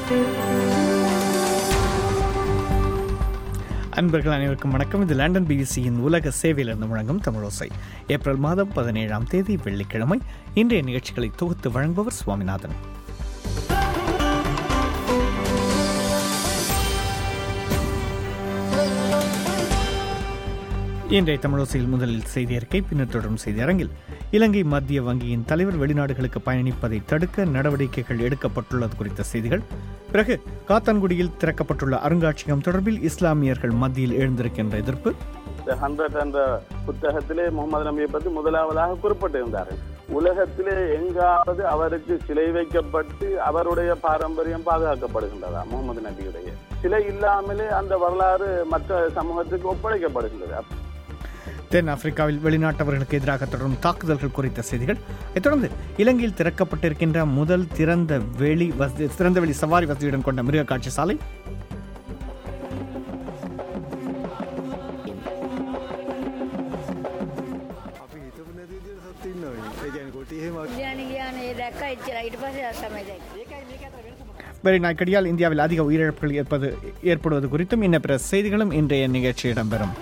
அன்பர்கள் அனைவருக்கும் வணக்கம் இது லண்டன் பிபிசியின் உலக சேவையிலிருந்து முழங்கும் தமிழோசை ஏப்ரல் மாதம் பதினேழாம் தேதி வெள்ளிக்கிழமை இன்றைய நிகழ்ச்சிகளை தொகுத்து வழங்குபவர் சுவாமிநாதன் இன்றைய தமிழோசையில் முதலில் செய்தி அறிக்கை பின்னர் தொடரும் செய்தி அரங்கில் இலங்கை மத்திய வங்கியின் தலைவர் வெளிநாடுகளுக்கு பயணிப்பதை தடுக்க நடவடிக்கைகள் எடுக்கப்பட்டுள்ளது குறித்த செய்திகள் பிறகு காத்தான்குடியில் திறக்கப்பட்டுள்ள அருங்காட்சியகம் தொடர்பில் இஸ்லாமியர்கள் மத்தியில் எழுந்திருக்கின்ற எதிர்ப்பு த ஹண்ட்ரட் என்ற புத்தகத்திலே முகமது நபியை பற்றி முதலாவதாக குறிப்பிட்டிருந்தார்கள் உலகத்திலே எங்காவது அவருக்கு சிலை வைக்கப்பட்டு அவருடைய பாரம்பரியம் பாதுகாக்கப்படுகின்றதா முகமது நபியுடைய சிலை இல்லாமலே அந்த வரலாறு மற்ற சமூகத்துக்கு ஒப்படைக்கப்படுகின்றது தென் ஆப்பிரிக்காவில் வெளிநாட்டவர்களுக்கு எதிராக தொடரும் தாக்குதல்கள் குறித்த செய்திகள் இதைத் தொடர்ந்து இலங்கையில் திறக்கப்பட்டிருக்கின்ற முதல் திறந்த வெளி வசதி திறந்த வெளி சவாரி வசதியுடன் கொண்ட மிருக காட்சி சாலை අපි හිතපු නැති විදිහට සතුටු ඉන්නවා. ඒ කියන්නේ කොටි එහෙම ඉන්දියානි කියන්නේ ඒ දැක්ක එච්චරයි ඊට පස්සේ තමයි දැක්කේ வெறி நாய்க்கடியால் இந்தியாவில் அதிக உயிரிழப்புகள் ஏற்பது ஏற்படுவது குறித்தும் இன்ன பிற செய்திகளும் இன்றைய நிகழ்ச்சி இடம்பெறும்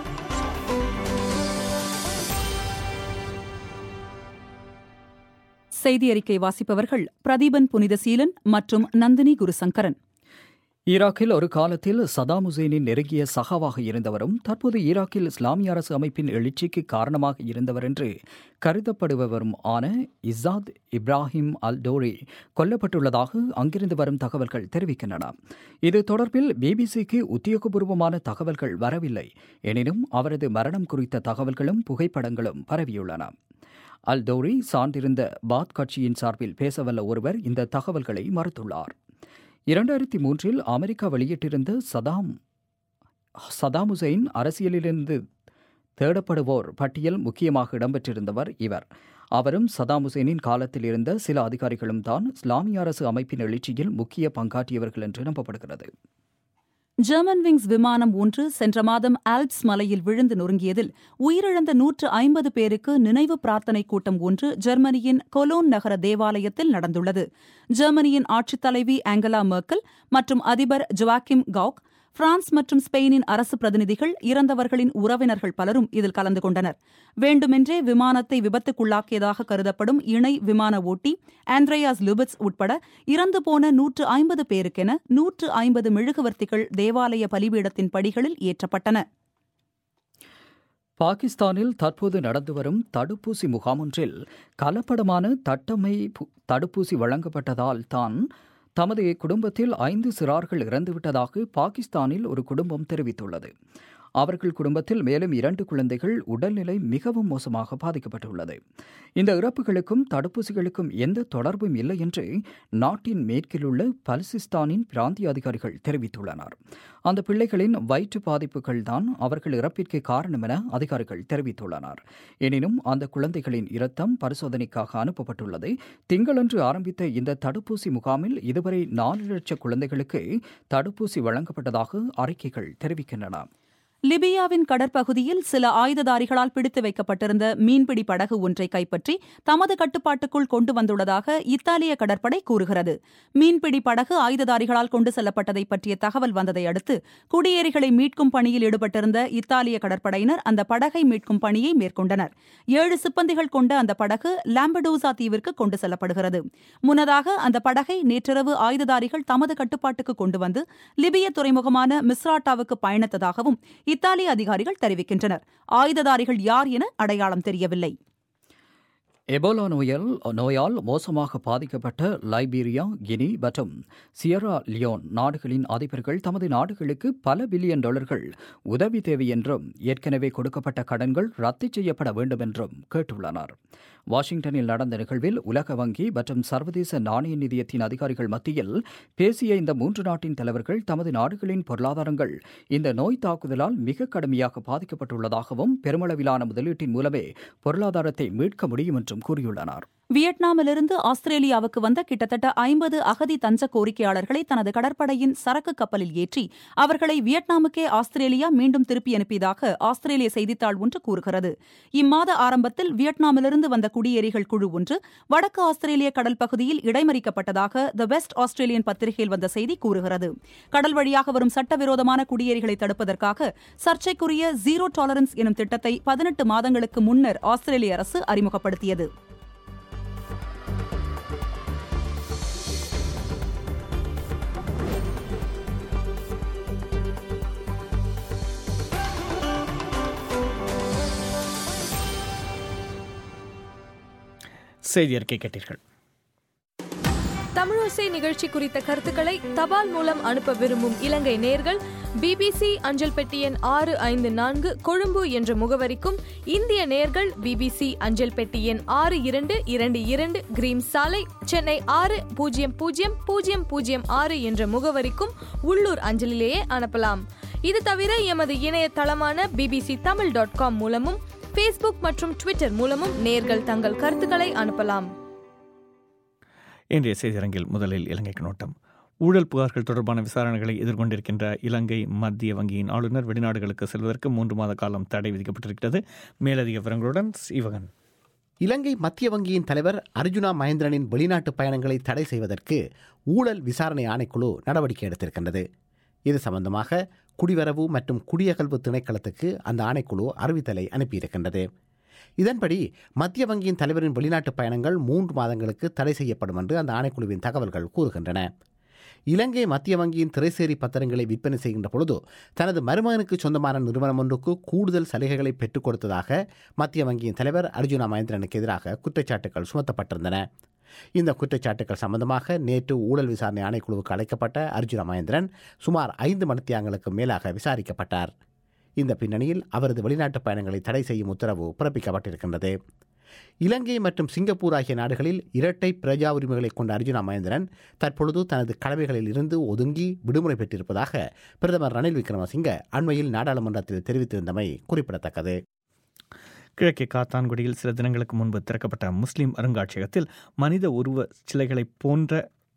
செய்தி அறிக்கை வாசிப்பவர்கள் பிரதீபன் புனிதசீலன் மற்றும் நந்தினி குருசங்கரன் ஈராக்கில் ஒரு காலத்தில் சதாம் ஹுசேனின் நெருங்கிய சகாவாக இருந்தவரும் தற்போது ஈராக்கில் இஸ்லாமிய அரசு அமைப்பின் எழுச்சிக்கு காரணமாக இருந்தவர் என்று கருதப்படுபவரும் ஆன இசாத் இப்ராஹிம் அல் டோரி கொல்லப்பட்டுள்ளதாக அங்கிருந்து வரும் தகவல்கள் தெரிவிக்கின்றன இது தொடர்பில் பிபிசிக்கு உத்தியோகபூர்வமான தகவல்கள் வரவில்லை எனினும் அவரது மரணம் குறித்த தகவல்களும் புகைப்படங்களும் பரவியுள்ளன அல் டோரி சார்ந்திருந்த பாத் கட்சியின் சார்பில் பேசவல்ல ஒருவர் இந்த தகவல்களை மறுத்துள்ளார் இரண்டாயிரத்தி மூன்றில் அமெரிக்கா வெளியிட்டிருந்த சதாம் சதாம் ஹுசைன் அரசியலிலிருந்து தேடப்படுவோர் பட்டியல் முக்கியமாக இடம்பெற்றிருந்தவர் இவர் அவரும் சதாம் ஹுசைனின் காலத்தில் இருந்த சில அதிகாரிகளும் தான் இஸ்லாமிய அரசு அமைப்பின் எழுச்சியில் முக்கிய பங்காற்றியவர்கள் என்று நம்பப்படுகிறது ஜெர்மன் விங்ஸ் விமானம் ஒன்று சென்ற மாதம் ஆல்ப்ஸ் மலையில் விழுந்து நொறுங்கியதில் உயிரிழந்த நூற்று ஐம்பது பேருக்கு நினைவு பிரார்த்தனை கூட்டம் ஒன்று ஜெர்மனியின் கொலோன் நகர தேவாலயத்தில் நடந்துள்ளது ஜெர்மனியின் ஆட்சித் தலைவி ஆங்கலா மெர்க்கல் மற்றும் அதிபர் ஜோவாக்கிம் கவுக் பிரான்ஸ் மற்றும் ஸ்பெயினின் அரசு பிரதிநிதிகள் இறந்தவர்களின் உறவினர்கள் பலரும் இதில் கலந்து கொண்டனர் வேண்டுமென்றே விமானத்தை விபத்துக்குள்ளாக்கியதாக கருதப்படும் இணை விமான ஓட்டி ஆண்ட்ரேயாஸ் லுபிட்ஸ் உட்பட இறந்து போன நூற்று ஐம்பது பேருக்கென நூற்று ஐம்பது மெழுகுவர்த்திகள் தேவாலய பலிபீடத்தின் படிகளில் ஏற்றப்பட்டன பாகிஸ்தானில் தற்போது நடந்து வரும் தடுப்பூசி முகாமொன்றில் கலப்படமான தட்டமை பு- தடுப்பூசி வழங்கப்பட்டதால் தான் தமது குடும்பத்தில் ஐந்து சிறார்கள் இறந்துவிட்டதாக பாகிஸ்தானில் ஒரு குடும்பம் தெரிவித்துள்ளது அவர்கள் குடும்பத்தில் மேலும் இரண்டு குழந்தைகள் உடல்நிலை மிகவும் மோசமாக பாதிக்கப்பட்டுள்ளது இந்த இறப்புகளுக்கும் தடுப்பூசிகளுக்கும் எந்த தொடர்பும் இல்லை என்று நாட்டின் மேற்கிலுள்ள பல்சிஸ்தானின் பிராந்திய அதிகாரிகள் தெரிவித்துள்ளனர் அந்த பிள்ளைகளின் வயிற்று பாதிப்புகள் தான் அவர்கள் இறப்பிற்கு காரணம் என அதிகாரிகள் தெரிவித்துள்ளனர் எனினும் அந்த குழந்தைகளின் இரத்தம் பரிசோதனைக்காக அனுப்பப்பட்டுள்ளது திங்களன்று ஆரம்பித்த இந்த தடுப்பூசி முகாமில் இதுவரை நாலு லட்சம் குழந்தைகளுக்கு தடுப்பூசி வழங்கப்பட்டதாக அறிக்கைகள் தெரிவிக்கின்றன லிபியாவின் கடற்பகுதியில் சில ஆயுததாரிகளால் பிடித்து வைக்கப்பட்டிருந்த மீன்பிடி படகு ஒன்றை கைப்பற்றி தமது கட்டுப்பாட்டுக்குள் கொண்டு வந்துள்ளதாக இத்தாலிய கடற்படை கூறுகிறது மீன்பிடி படகு ஆயுததாரிகளால் கொண்டு செல்லப்பட்டதை பற்றிய தகவல் வந்ததை அடுத்து குடியேறிகளை மீட்கும் பணியில் ஈடுபட்டிருந்த இத்தாலிய கடற்படையினர் அந்த படகை மீட்கும் பணியை மேற்கொண்டனர் ஏழு சிப்பந்திகள் கொண்ட அந்த படகு லாம்படூசா தீவிற்கு கொண்டு செல்லப்படுகிறது முன்னதாக அந்த படகை நேற்றிரவு ஆயுததாரிகள் தமது கட்டுப்பாட்டுக்கு கொண்டு வந்து லிபிய துறைமுகமான மிஸ்ராட்டாவுக்கு பயணித்ததாகவும் இத்தாலிய அதிகாரிகள் தெரிவிக்கின்றனர் ஆயுததாரிகள் யார் என அடையாளம் தெரியவில்லை எபோலா நோயால் நோயால் மோசமாக பாதிக்கப்பட்ட லைபீரியா கினி மற்றும் சியரா லியோன் நாடுகளின் அதிபர்கள் தமது நாடுகளுக்கு பல பில்லியன் டாலர்கள் உதவி தேவை என்றும் ஏற்கனவே கொடுக்கப்பட்ட கடன்கள் ரத்து செய்யப்பட வேண்டும் என்றும் கேட்டுள்ளனர் வாஷிங்டனில் நடந்த நிகழ்வில் உலக வங்கி மற்றும் சர்வதேச நாணய நிதியத்தின் அதிகாரிகள் மத்தியில் பேசிய இந்த மூன்று நாட்டின் தலைவர்கள் தமது நாடுகளின் பொருளாதாரங்கள் இந்த நோய் தாக்குதலால் மிக கடுமையாக பாதிக்கப்பட்டுள்ளதாகவும் பெருமளவிலான முதலீட்டின் மூலமே பொருளாதாரத்தை மீட்க முடியும் என்றும் கூறியுள்ளனர் வியட்நாமிலிருந்து ஆஸ்திரேலியாவுக்கு வந்த கிட்டத்தட்ட ஐம்பது அகதி தஞ்ச கோரிக்கையாளர்களை தனது கடற்படையின் சரக்கு கப்பலில் ஏற்றி அவர்களை வியட்நாமுக்கே ஆஸ்திரேலியா மீண்டும் திருப்பி அனுப்பியதாக ஆஸ்திரேலிய செய்தித்தாள் ஒன்று கூறுகிறது இம்மாத ஆரம்பத்தில் வியட்நாமிலிருந்து வந்த குடியேறிகள் குழு ஒன்று வடக்கு ஆஸ்திரேலிய கடல் பகுதியில் இடைமறிக்கப்பட்டதாக த வெஸ்ட் ஆஸ்திரேலியன் பத்திரிகையில் வந்த செய்தி கூறுகிறது கடல் வழியாக வரும் சட்டவிரோதமான குடியேறிகளை தடுப்பதற்காக சர்ச்சைக்குரிய ஜீரோ டாலரன்ஸ் எனும் திட்டத்தை பதினெட்டு மாதங்களுக்கு முன்னர் ஆஸ்திரேலிய அரசு அறிமுகப்படுத்தியது செய்தி அறிக்கை கேட்டீர்கள் தமிழோசை நிகழ்ச்சி குறித்த கருத்துக்களை தபால் மூலம் அனுப்ப விரும்பும் இலங்கை நேர்கள் பிபிசி அஞ்சல் பெட்டி எண் ஆறு ஐந்து நான்கு கொழும்பு என்ற முகவரிக்கும் இந்திய நேர்கள் பிபிசி அஞ்சல் பெட்டி எண் ஆறு இரண்டு இரண்டு இரண்டு கிரீம் சாலை சென்னை ஆறு பூஜ்ஜியம் பூஜ்ஜியம் பூஜ்ஜியம் பூஜ்ஜியம் ஆறு என்ற முகவரிக்கும் உள்ளூர் அஞ்சலிலேயே அனுப்பலாம் இது தவிர எமது இணையதளமான பிபிசி தமிழ் டாட் காம் மூலமும் ஃபேஸ்புக் மற்றும் ட்விட்டர் மூலமும் நேர்கள் தங்கள் கருத்துக்களை அனுப்பலாம் இன்றைய செய்தியரங்கில் முதலில் இலங்கை கண்ணோட்டம் ஊழல் புகார்கள் தொடர்பான விசாரணைகளை எதிர்கொண்டிருக்கின்ற இலங்கை மத்திய வங்கியின் ஆளுநர் வெளிநாடுகளுக்கு செல்வதற்கு மூன்று மாத காலம் தடை விதிக்கப்பட்டிருக்கிறது மேலதிக விவரங்களுடன் சிவகன் இலங்கை மத்திய வங்கியின் தலைவர் அர்ஜுனா மகேந்திரனின் வெளிநாட்டு பயணங்களை தடை செய்வதற்கு ஊழல் விசாரணை ஆணைக்குழு நடவடிக்கை எடுத்திருக்கின்றது இது சம்பந்தமாக குடிவரவு மற்றும் குடியகல்வு திணைக்களத்துக்கு அந்த ஆணைக்குழு அறிவித்தலை அனுப்பியிருக்கின்றது இதன்படி மத்திய வங்கியின் தலைவரின் வெளிநாட்டு பயணங்கள் மூன்று மாதங்களுக்கு தடை செய்யப்படும் என்று அந்த ஆணைக்குழுவின் தகவல்கள் கூறுகின்றன இலங்கை மத்திய வங்கியின் திரைசேரி பத்திரங்களை விற்பனை செய்கின்ற பொழுது தனது மருமகனுக்கு சொந்தமான நிறுவனம் ஒன்றுக்கு கூடுதல் சலுகைகளை பெற்றுக் கொடுத்ததாக மத்திய வங்கியின் தலைவர் அர்ஜுனா மகேந்திரனுக்கு எதிராக குற்றச்சாட்டுகள் சுமத்தப்பட்டிருந்தன இந்த குற்றச்சாட்டுகள் சம்பந்தமாக நேற்று ஊழல் விசாரணை ஆணைக்குழுவுக்கு அழைக்கப்பட்ட அர்ஜுனா மகேந்திரன் சுமார் ஐந்து மணித்தியாங்களுக்கு மேலாக விசாரிக்கப்பட்டார் இந்த பின்னணியில் அவரது வெளிநாட்டு பயணங்களை தடை செய்யும் உத்தரவு பிறப்பிக்கப்பட்டிருக்கின்றது இலங்கை மற்றும் சிங்கப்பூர் ஆகிய நாடுகளில் இரட்டை பிரஜா உரிமைகளை கொண்ட அர்ஜுனா மகேந்திரன் தற்பொழுது தனது கடமைகளில் இருந்து ஒதுங்கி விடுமுறை பெற்றிருப்பதாக பிரதமர் ரணில் விக்ரமசிங்க அண்மையில் நாடாளுமன்றத்தில் தெரிவித்திருந்தமை குறிப்பிடத்தக்கது கிழக்கே காத்தான்குடியில் சில தினங்களுக்கு முன்பு திறக்கப்பட்ட முஸ்லிம் அருங்காட்சியகத்தில் மனித உருவ சிலைகளை போன்ற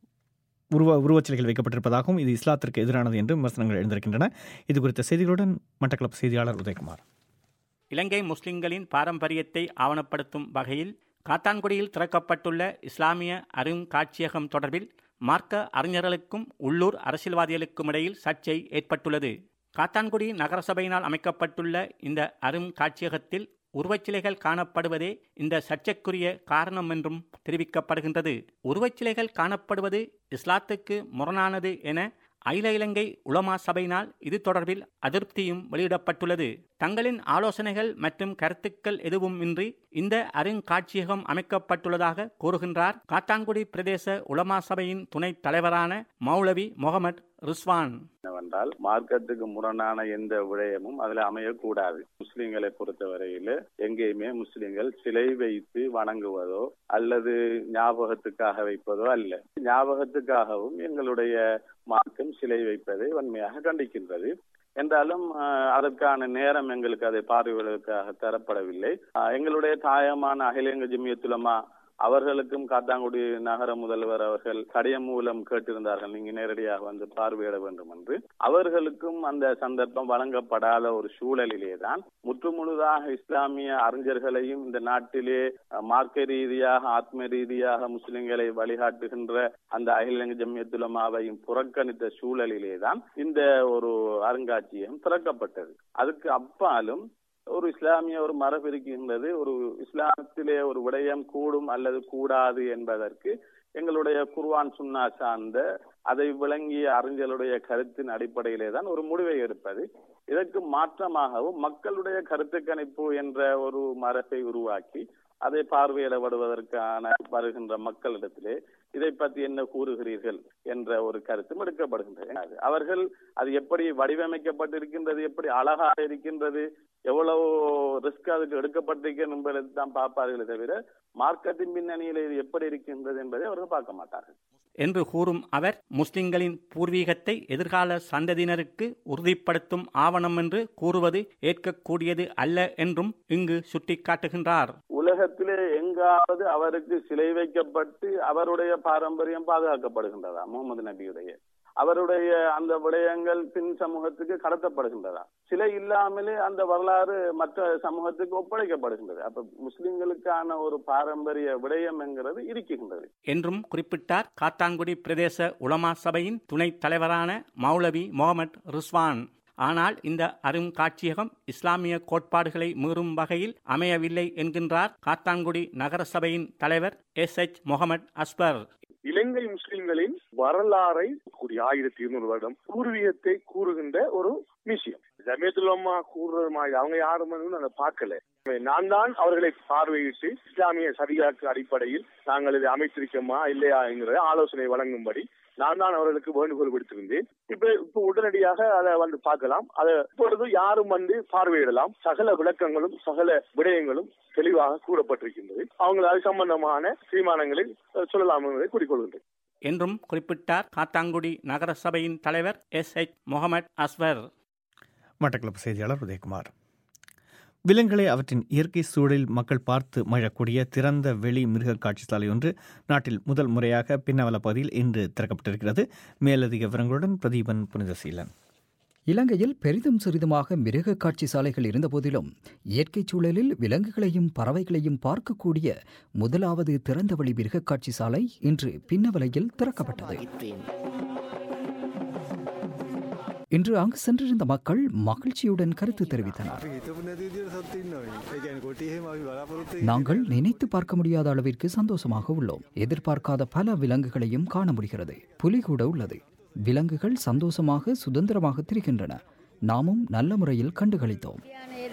உருவ உருவச்சிலைகள் வைக்கப்பட்டிருப்பதாகவும் இது இஸ்லாத்திற்கு எதிரானது என்று விமர்சனங்கள் எழுந்திருக்கின்றன இது குறித்த செய்திகளுடன் மட்டக்களப்பு செய்தியாளர் உதயகுமார் இலங்கை முஸ்லிம்களின் பாரம்பரியத்தை ஆவணப்படுத்தும் வகையில் காத்தான்குடியில் திறக்கப்பட்டுள்ள இஸ்லாமிய அருங்காட்சியகம் தொடர்பில் மார்க்க அறிஞர்களுக்கும் உள்ளூர் அரசியல்வாதிகளுக்கும் இடையில் சர்ச்சை ஏற்பட்டுள்ளது காத்தான்குடி நகரசபையினால் அமைக்கப்பட்டுள்ள இந்த அருங்காட்சியகத்தில் உருவச்சிலைகள் காணப்படுவதே இந்த சர்ச்சைக்குரிய காரணம் என்றும் தெரிவிக்கப்படுகின்றது உருவச்சிலைகள் காணப்படுவது இஸ்லாத்துக்கு முரணானது என அகில இலங்கை உலமா சபையினால் இது தொடர்பில் அதிருப்தியும் வெளியிடப்பட்டுள்ளது தங்களின் ஆலோசனைகள் மற்றும் கருத்துக்கள் எதுவும் இன்றி இந்த அருங்காட்சியகம் அமைக்கப்பட்டுள்ளதாக கூறுகின்றார் காத்தான்குடி பிரதேச உலமா சபையின் துணைத் தலைவரான மௌலவி முகமது ரிஸ்வான் என்னவென்றால் மார்க்கத்துக்கு முரணான எந்த விடயமும் அதுல அமையக்கூடாது முஸ்லிம்களை பொறுத்தவரையில எங்கேயுமே முஸ்லிம்கள் சிலை வைத்து வணங்குவதோ அல்லது ஞாபகத்துக்காக வைப்பதோ அல்ல ஞாபகத்துக்காகவும் எங்களுடைய மார்க்கம் சிலை வைப்பதை வன்மையாக கண்டிக்கின்றது என்றாலும் அதற்கான நேரம் எங்களுக்கு அதை பார்வையிடுவதற்காக தரப்படவில்லை எங்களுடைய தாயமான அகில இலங்கை ஜமியத்துலமா அவர்களுக்கும் காத்தாங்குடி நகர முதல்வர் அவர்கள் கடிதம் மூலம் கேட்டிருந்தார்கள் நீங்க நேரடியாக வந்து பார்வையிட வேண்டும் என்று அவர்களுக்கும் அந்த சந்தர்ப்பம் வழங்கப்படாத ஒரு சூழலிலே தான் முற்றுமுழுதாக இஸ்லாமிய அறிஞர்களையும் இந்த நாட்டிலே மார்க்க ரீதியாக ஆத்ம ரீதியாக முஸ்லிம்களை வழிகாட்டுகின்ற அந்த அகில ஜம்யத்துலமாவையும் புறக்கணித்த சூழலிலே தான் இந்த ஒரு அருங்காட்சியகம் திறக்கப்பட்டது அதுக்கு அப்பாலும் ஒரு இஸ்லாமிய ஒரு மரபு இருக்கின்றது ஒரு இஸ்லாமத்திலே ஒரு விடயம் கூடும் அல்லது கூடாது என்பதற்கு எங்களுடைய குர்வான் சுன்னா சார்ந்த அதை விளங்கிய அறிஞர்களுடைய கருத்தின் அடிப்படையிலே தான் ஒரு முடிவை எடுப்பது இதற்கு மாற்றமாகவும் மக்களுடைய கருத்து கணிப்பு என்ற ஒரு மரபை உருவாக்கி அதை பார்வையிடப்படுவதற்கான வருகின்ற மக்களிடத்திலே இதை பற்றி என்ன கூறுகிறீர்கள் என்ற ஒரு கருத்தும் எடுக்கப்படுகின்றது அவர்கள் அது எப்படி வடிவமைக்கப்பட்டிருக்கின்றது எப்படி அழகாக இருக்கின்றது எவ்வளவு ரிஸ்க் அதுக்கு எடுக்கப்பட்டிருக்கேன் என்பதை தான் பார்ப்பார்களே தவிர மார்க்கத்தின் பின்னணியில் இது எப்படி இருக்கின்றது என்பதை அவர்கள் பார்க்க மாட்டார்கள் என்று கூறும் அவர் முஸ்லிம்களின் பூர்வீகத்தை எதிர்கால சந்ததியினருக்கு உறுதிப்படுத்தும் ஆவணம் என்று கூறுவது ஏற்கக்கூடியது அல்ல என்றும் இங்கு சுட்டிக்காட்டுகின்றார் உலகத்திலே எங்காவது அவருக்கு சிலை வைக்கப்பட்டு அவருடைய பாரம்பரியம் பாதுகாக்கப்படுகின்றதா முகமது நபியுடைய அவருடைய அந்த விடயங்கள் பின் சமூகத்துக்கு கடத்தப்படுகின்றதா சிலை இல்லாமலே அந்த வரலாறு மற்ற சமூகத்துக்கு ஒப்படைக்கப்படுகின்றது அப்ப முஸ்லிம்களுக்கான ஒரு பாரம்பரிய விடயம் என்கிறது இருக்கின்றது என்றும் குறிப்பிட்டார் காத்தான்குடி பிரதேச உலமா சபையின் துணைத் தலைவரான மௌலவி முகமது ரிஸ்வான் ஆனால் இந்த அருங்காட்சியகம் இஸ்லாமிய கோட்பாடுகளை மீறும் வகையில் அமையவில்லை என்கின்றார் காத்தான்குடி நகர சபையின் தலைவர் எஸ் எச் முகமது அஸ்பர் இலங்கை முஸ்லிம்களின் வரலாறை கூடிய ஆயிரத்தி இருநூறு வருடம் பூர்வீகத்தை கூறுகின்ற ஒரு மியூசியம் ஜமியத்துல்லமா கூறுறது மாதிரி அவங்க யாரும் அதை பார்க்கல நான் தான் அவர்களை பார்வையிட்டு இஸ்லாமிய சரியாக்கு அடிப்படையில் நாங்கள் இதை அமைத்திருக்கோமா இல்லையா என்கிற ஆலோசனை வழங்கும்படி நான் தான் அவர்களுக்கு வேண்டுகோள் விடுத்திருந்தேன் இப்ப இப்ப உடனடியாக அதை வந்து பார்க்கலாம் அதை இப்பொழுது யாரும் வந்து பார்வையிடலாம் சகல விளக்கங்களும் சகல விடயங்களும் தெளிவாக கூறப்பட்டிருக்கின்றது அவங்க அது சம்பந்தமான தீர்மானங்களை சொல்லலாம் என்பதை கூறிக்கொள்கின்றேன் என்றும் குறிப்பிட்டார் காத்தாங்குடி நகர சபையின் தலைவர் எஸ் எச் முகமது அஸ்வர் மட்டக்களப்பு செய்தியாளர் உதயகுமார் விலங்குகளை அவற்றின் இயற்கை சூழலில் மக்கள் பார்த்து மழக்கூடிய திறந்த வெளி மிருக காட்சி சாலை ஒன்று நாட்டில் முதல் முறையாக பின்னவல பகுதியில் இன்று திறக்கப்பட்டிருக்கிறது மேலதிக விவரங்களுடன் பிரதீபன் புனிதசீலன் இலங்கையில் பெரிதும் சிறிதுமாக மிருக காட்சி சாலைகள் இருந்தபோதிலும் இயற்கைச் சூழலில் விலங்குகளையும் பறவைகளையும் பார்க்கக்கூடிய முதலாவது திறந்தவெளி மிருக காட்சி சாலை இன்று பின்னவலையில் திறக்கப்பட்டது இன்று அங்கு சென்றிருந்த மக்கள் மகிழ்ச்சியுடன் கருத்து தெரிவித்தனர் நாங்கள் நினைத்து பார்க்க முடியாத அளவிற்கு சந்தோஷமாக உள்ளோம் எதிர்பார்க்காத பல விலங்குகளையும் காண முடிகிறது புலி கூட உள்ளது விலங்குகள் சந்தோஷமாக சுதந்திரமாக திரிகின்றன நாமும் நல்ல முறையில் கண்டுகளித்தோம்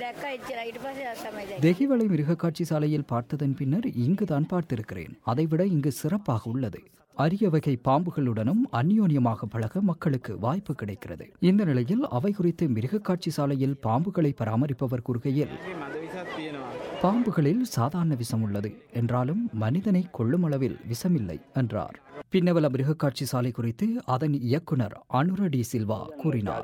தெகிவளை மிருக காட்சி சாலையில் பார்த்ததன் பின்னர் இங்குதான் பார்த்திருக்கிறேன் அதைவிட இங்கு சிறப்பாக உள்ளது அரிய வகை பாம்புகளுடனும் அந்யோன்யமாக பழக மக்களுக்கு வாய்ப்பு கிடைக்கிறது இந்த நிலையில் அவை குறித்து மிருகக்காட்சி சாலையில் பாம்புகளை பராமரிப்பவர் கூறுகையில் பாம்புகளில் சாதாரண விஷம் உள்ளது என்றாலும் மனிதனை கொள்ளும் அளவில் விஷமில்லை என்றார் பின்னவல மிருகக்காட்சி சாலை குறித்து அதன் இயக்குனர் அனுரடி சில்வா கூறினார்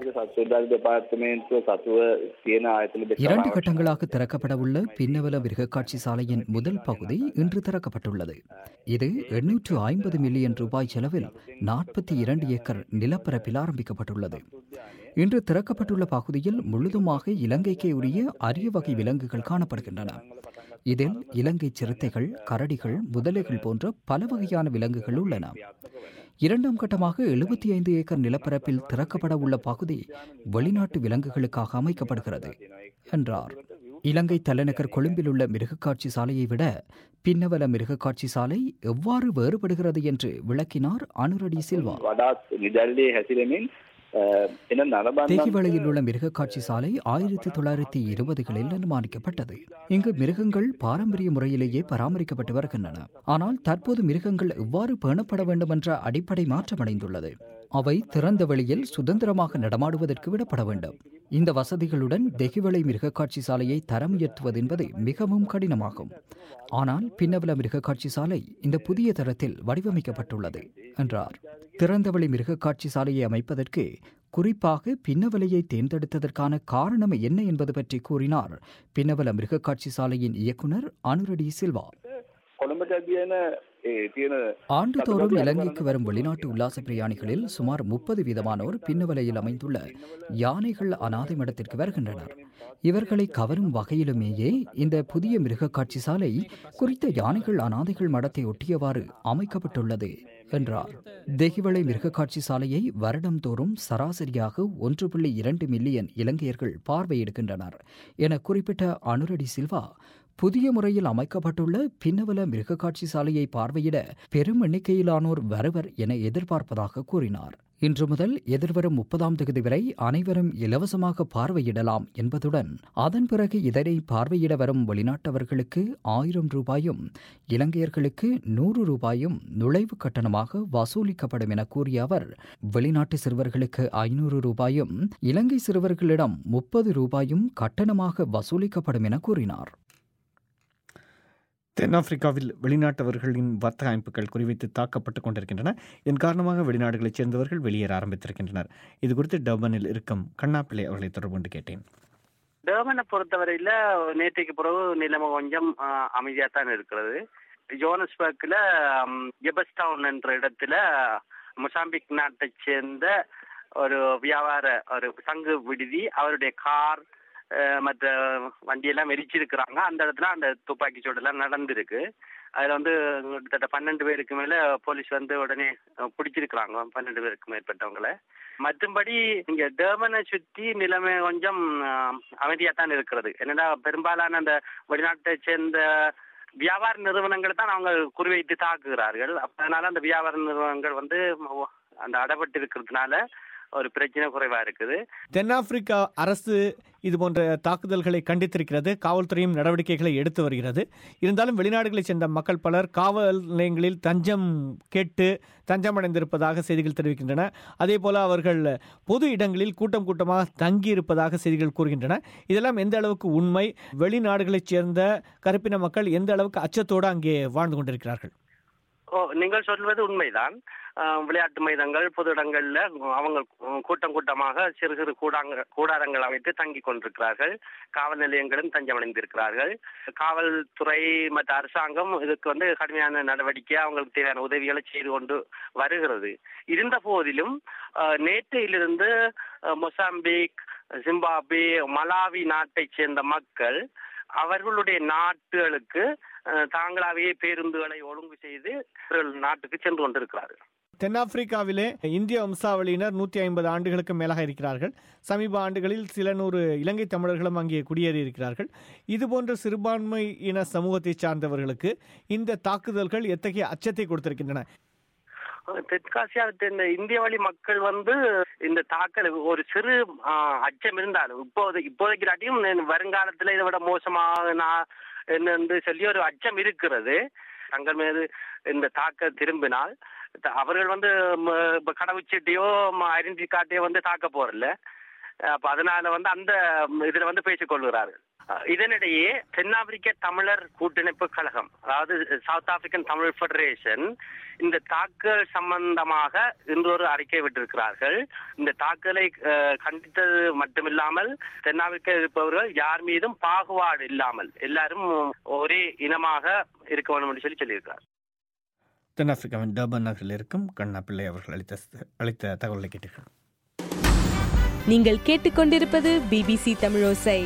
இரண்டு கட்டங்களாக திறக்கப்படவுள்ள பின்னவல மிருகக்காட்சி சாலையின் முதல் பகுதி இன்று திறக்கப்பட்டுள்ளது இது எண்ணூற்று ஐம்பது மில்லியன் ரூபாய் செலவில் நாற்பத்தி இரண்டு ஏக்கர் நிலப்பரப்பில் ஆரம்பிக்கப்பட்டுள்ளது இன்று திறக்கப்பட்டுள்ள பகுதியில் முழுதுமாக இலங்கைக்கே உரிய அரிய வகை விலங்குகள் காணப்படுகின்றன இதில் இலங்கை சிறுத்தைகள் கரடிகள் முதலைகள் போன்ற பல வகையான விலங்குகள் உள்ளன இரண்டாம் கட்டமாக எழுபத்தி ஐந்து ஏக்கர் நிலப்பரப்பில் திறக்கப்பட உள்ள பகுதி வெளிநாட்டு விலங்குகளுக்காக அமைக்கப்படுகிறது என்றார் இலங்கை தலைநகர் கொழும்பில் உள்ள மிருகக்காட்சி சாலையை விட பின்னவல மிருகக்காட்சி சாலை எவ்வாறு வேறுபடுகிறது என்று விளக்கினார் அனுரடி சில்வா தேகிவளையில் உள்ள மிருகக்காட்சி சாலை ஆயிரத்தி தொள்ளாயிரத்தி இருபதுகளில் நிர்மாணிக்கப்பட்டது இங்கு மிருகங்கள் பாரம்பரிய முறையிலேயே பராமரிக்கப்பட்டு வருகின்றன ஆனால் தற்போது மிருகங்கள் எவ்வாறு பேணப்பட வேண்டும் என்ற அடிப்படை மாற்றமடைந்துள்ளது அவை திறந்த வெளியில் சுதந்திரமாக நடமாடுவதற்கு விடப்பட வேண்டும் இந்த வசதிகளுடன் தெகிவளை மிருகக்காட்சி சாலையை தரம் உயர்த்துவது என்பது மிகவும் கடினமாகும் ஆனால் பின்னவல மிருகக்காட்சி சாலை இந்த புதிய தரத்தில் வடிவமைக்கப்பட்டுள்ளது என்றார் திறந்தவெளி மிருகக்காட்சி சாலையை அமைப்பதற்கு குறிப்பாக பின்னவலையை தேர்ந்தெடுத்ததற்கான காரணம் என்ன என்பது பற்றி கூறினார் பின்னவல மிருகக்காட்சி சாலையின் இயக்குனர் அனுரடி சில்வா ஆண்டுதோறும் இலங்கைக்கு வரும் வெளிநாட்டு உல்லாச பிரயாணிகளில் சுமார் முப்பது வீதமானோர் பின்னவலையில் அமைந்துள்ள யானைகள் அனாதை மடத்திற்கு வருகின்றனர் இவர்களை கவரும் வகையிலுமேயே இந்த புதிய மிருகக்காட்சி சாலை குறித்த யானைகள் அனாதைகள் மடத்தை ஒட்டியவாறு அமைக்கப்பட்டுள்ளது என்றார் தெகிவளை மிருகக்காட்சி சாலையை வருடந்தோறும் சராசரியாக ஒன்று புள்ளி இரண்டு மில்லியன் இலங்கையர்கள் பார்வையிடுகின்றனர் என குறிப்பிட்ட அனுரடி சில்வா புதிய முறையில் அமைக்கப்பட்டுள்ள பின்னவல மிருகக்காட்சி சாலையை பார்வையிட பெரும் எண்ணிக்கையிலானோர் வருவர் என எதிர்பார்ப்பதாக கூறினார் இன்று முதல் எதிர்வரும் முப்பதாம் தேதி வரை அனைவரும் இலவசமாக பார்வையிடலாம் என்பதுடன் அதன் பிறகு இதனை பார்வையிட வரும் வெளிநாட்டவர்களுக்கு ஆயிரம் ரூபாயும் இலங்கையர்களுக்கு நூறு ரூபாயும் நுழைவு கட்டணமாக வசூலிக்கப்படும் என கூறிய அவர் வெளிநாட்டு சிறுவர்களுக்கு ஐநூறு ரூபாயும் இலங்கை சிறுவர்களிடம் முப்பது ரூபாயும் கட்டணமாக வசூலிக்கப்படும் என கூறினார் தென்னாப்பிரிக்காவில் வெளிநாட்டவர்களின் வர்த்தக அமைப்புகள் குறிவைத்து தாக்கப்பட்டுக் கொண்டிருக்கின்றன இதன் காரணமாக வெளிநாடுகளைச் சேர்ந்தவர்கள் வெளியேற ஆரம்பித்திருக்கின்றனர் இது குறித்து டர்பனில் இருக்கும் கண்ணாப்பிள்ளை அவர்களை தொடர்பு கொண்டு கேட்டேன் டேர்மனை பொறுத்தவரையில நேற்றைக்கு பிறகு நிலைமை கொஞ்சம் அமைதியா தான் இருக்கிறது ஜோனஸ்பர்க்ல எபஸ்டவுன் என்ற இடத்துல மொசாம்பிக் நாட்டை சேர்ந்த ஒரு வியாபார ஒரு சங்கு விடுதி அவருடைய கார் மற்ற வண்டியெல்லாம் எரிச்சிருக்கிறாங்க அந்த இடத்துல அந்த துப்பாக்கி சூடெல்லாம் நடந்திருக்கு அதுல வந்து கிட்டத்தட்ட பன்னெண்டு பேருக்கு மேல போலீஸ் வந்து உடனே பிடிச்சிருக்கிறாங்க பன்னெண்டு பேருக்கு மேற்பட்டவங்களை மற்றும்படி இங்க டேர்மனை சுற்றி நிலைமை கொஞ்சம் அமைதியா தான் இருக்கிறது என்னன்னா பெரும்பாலான அந்த வெளிநாட்டை சேர்ந்த வியாபார நிறுவனங்களை தான் அவங்க குறிவைத்து தாக்குகிறார்கள் அதனால அந்த வியாபார நிறுவனங்கள் வந்து அந்த அடப்பட்டு இருக்கிறதுனால ஒரு பிரச்சனை குறைவா இருக்குது தென்னாப்பிரிக்கா அரசு இது போன்ற தாக்குதல்களை கண்டித்திருக்கிறது காவல்துறையும் நடவடிக்கைகளை எடுத்து வருகிறது இருந்தாலும் வெளிநாடுகளைச் சேர்ந்த மக்கள் பலர் காவல் நிலையங்களில் தஞ்சம் கேட்டு தஞ்சமடைந்திருப்பதாக செய்திகள் தெரிவிக்கின்றன அதே போல அவர்கள் பொது இடங்களில் கூட்டம் கூட்டமாக தங்கியிருப்பதாக செய்திகள் கூறுகின்றன இதெல்லாம் எந்த அளவுக்கு உண்மை வெளிநாடுகளைச் சேர்ந்த கருப்பின மக்கள் எந்த அளவுக்கு அச்சத்தோடு அங்கே வாழ்ந்து கொண்டிருக்கிறார்கள் ஓ நீங்கள் சொல்வது உண்மைதான் விளையாட்டு மைதானங்கள் பொது இடங்கள்ல அவங்க கூட்டம் கூட்டமாக சிறு சிறு கூடாங்க கூடாரங்கள் அமைத்து தங்கி கொண்டிருக்கிறார்கள் காவல் நிலையங்களும் தஞ்சமடைந்திருக்கிறார்கள் காவல்துறை மற்ற அரசாங்கம் இதுக்கு வந்து கடுமையான நடவடிக்கை அவங்களுக்கு தேவையான உதவிகளை செய்து கொண்டு வருகிறது இருந்த போதிலும் நேற்றையிலிருந்து மொசாம்பிக் ஜிம்பாப்வே மலாவி நாட்டைச் சேர்ந்த மக்கள் அவர்களுடைய நாட்டுகளுக்கு தாங்களாவே பேருந்துகளை ஒழுங்கு செய்து நாட்டுக்கு சென்று கொண்டிருக்கிறார்கள் தென்னாப்பிரிக்காவிலே இந்திய வம்சாவளியினர் நூற்றி ஐம்பது ஆண்டுகளுக்கு மேலாக இருக்கிறார்கள் சமீப ஆண்டுகளில் சில நூறு இலங்கை தமிழர்களும் அங்கே குடியேறி இருக்கிறார்கள் இதுபோன்ற சிறுபான்மை இன சமூகத்தை சார்ந்தவர்களுக்கு இந்த தாக்குதல்கள் எத்தகைய அச்சத்தை கொடுத்திருக்கின்றன தெற்காசியாவை இந்த இந்திய வழி மக்கள் வந்து இந்த தாக்கல் ஒரு சிறு அச்சம் இருந்தாலும் இப்போது இப்போதைக்கு நாட்டியும் வருங்காலத்துல இதை விட மோசமாக நான் என்று சொல்லி ஒரு அச்சம் இருக்கிறது தங்கள் மீது இந்த தாக்க திரும்பினால் அவர்கள் வந்து கடவுச்சீட்டையோ ஐடென்டி கார்டையோ வந்து தாக்க போறல அப்ப அதனால வந்து அந்த இதுல வந்து பேசிக் கொள்கிறார்கள் இதனிடையே தென்னாப்பிரிக்க தமிழர் கூட்டமைப்பு கழகம் அதாவது சவுத் ஆப்பிரிக்கன் தமிழ் ஃபெடரேஷன் இந்த தாக்கல் சம்பந்தமாக இன்று ஒரு அறிக்கை விட்டிருக்கிறார்கள் இந்த தாக்கலை கண்டித்தது மட்டுமில்லாமல் தென்னாப்பிரிக்க இருப்பவர்கள் யார் மீதும் பாகுபாடு இல்லாமல் எல்லாரும் ஒரே இனமாக இருக்க வேண்டும் என்று சொல்லி சொல்லியிருக்கிறார் தென்னாப்பிரிக்காவின் டர்பன் நகரில் இருக்கும் கண்ணா பிள்ளை அவர்கள் அளித்த அளித்த தகவலை கேட்டீர்கள் நீங்கள் கேட்டுக்கொண்டிருப்பது பிபிசி தமிழோசை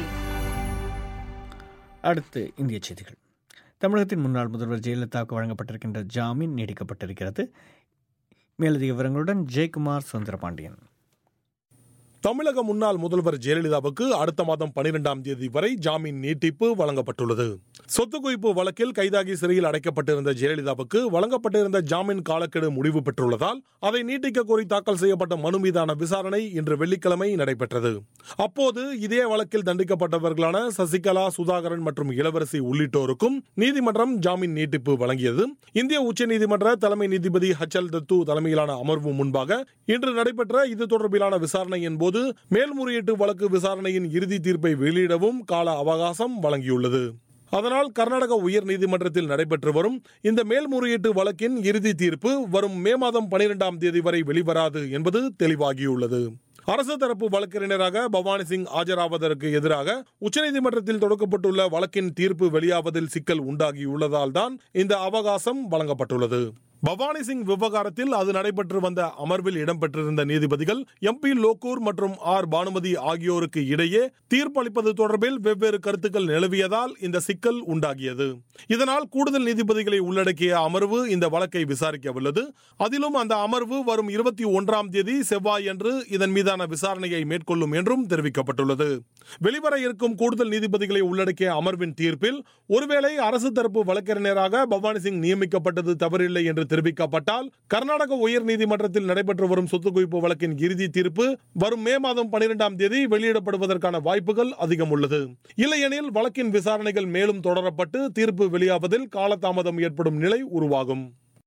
அடுத்து இந்திய செய்திகள் தமிழகத்தின் முன்னாள் முதல்வர் ஜெயலலிதாவுக்கு வழங்கப்பட்டிருக்கின்ற ஜாமீன் நீடிக்கப்பட்டிருக்கிறது மேலதிக விவரங்களுடன் ஜெயக்குமார் சுந்தரபாண்டியன் தமிழக முன்னாள் முதல்வர் ஜெயலலிதாவுக்கு அடுத்த மாதம் பனிரெண்டாம் தேதி வரை ஜாமீன் நீட்டிப்பு வழங்கப்பட்டுள்ளது சொத்து குவிப்பு வழக்கில் கைதாகி சிறையில் அடைக்கப்பட்டிருந்த ஜெயலலிதாவுக்கு வழங்கப்பட்டிருந்த ஜாமீன் காலக்கெடு முடிவு பெற்றுள்ளதால் அதை நீட்டிக்க கோரி தாக்கல் செய்யப்பட்ட மனு மீதான விசாரணை இன்று வெள்ளிக்கிழமை நடைபெற்றது அப்போது இதே வழக்கில் தண்டிக்கப்பட்டவர்களான சசிகலா சுதாகரன் மற்றும் இளவரசி உள்ளிட்டோருக்கும் நீதிமன்றம் ஜாமீன் நீட்டிப்பு வழங்கியது இந்திய உச்சநீதிமன்ற தலைமை நீதிபதி ஹச் எல் தத்து தலைமையிலான அமர்வு முன்பாக இன்று நடைபெற்ற இது தொடர்பிலான விசாரணையின் போது மேல்முறையீட்டு வழக்கு விசாரணையின் இறுதி தீர்ப்பை வெளியிடவும் கால அவகாசம் வழங்கியுள்ளது அதனால் கர்நாடக உயர் நீதிமன்றத்தில் நடைபெற்று வரும் இந்த மேல்முறையீட்டு வழக்கின் இறுதி தீர்ப்பு வரும் மே மாதம் பனிரெண்டாம் தேதி வரை வெளிவராது என்பது தெளிவாகியுள்ளது அரசு தரப்பு வழக்கறிஞராக பவானி சிங் ஆஜராவதற்கு எதிராக உச்சநீதிமன்றத்தில் தொடுக்கப்பட்டுள்ள வழக்கின் தீர்ப்பு வெளியாவதில் சிக்கல் உண்டாகியுள்ளதால் தான் இந்த அவகாசம் வழங்கப்பட்டுள்ளது பவானி சிங் விவகாரத்தில் அது நடைபெற்று வந்த அமர்வில் இடம்பெற்றிருந்த நீதிபதிகள் எம் பி லோக்கூர் மற்றும் ஆர் பானுமதி ஆகியோருக்கு இடையே தீர்ப்பளிப்பது தொடர்பில் வெவ்வேறு கருத்துக்கள் நிலவியதால் இந்த சிக்கல் உண்டாகியது இதனால் கூடுதல் நீதிபதிகளை உள்ளடக்கிய அமர்வு இந்த வழக்கை விசாரிக்கவுள்ளது அதிலும் அந்த அமர்வு வரும் இருபத்தி ஒன்றாம் தேதி செவ்வாயன்று இதன் மீதான விசாரணையை மேற்கொள்ளும் என்றும் தெரிவிக்கப்பட்டுள்ளது வெளிவர இருக்கும் கூடுதல் நீதிபதிகளை உள்ளடக்கிய அமர்வின் தீர்ப்பில் ஒருவேளை அரசு தரப்பு வழக்கறிஞராக பவானி சிங் நியமிக்கப்பட்டது தவறில்லை என்று தெரிவிக்கப்பட்டால் கர்நாடக உயர் நீதிமன்றத்தில் நடைபெற்று வரும் சொத்து குவிப்பு வழக்கின் இறுதி தீர்ப்பு வரும் மே மாதம் பனிரெண்டாம் தேதி வெளியிடப்படுவதற்கான வாய்ப்புகள் அதிகம் உள்ளது இல்லையெனில் வழக்கின் விசாரணைகள் மேலும் தொடரப்பட்டு தீர்ப்பு வெளியாவதில் காலதாமதம் ஏற்படும் நிலை உருவாகும்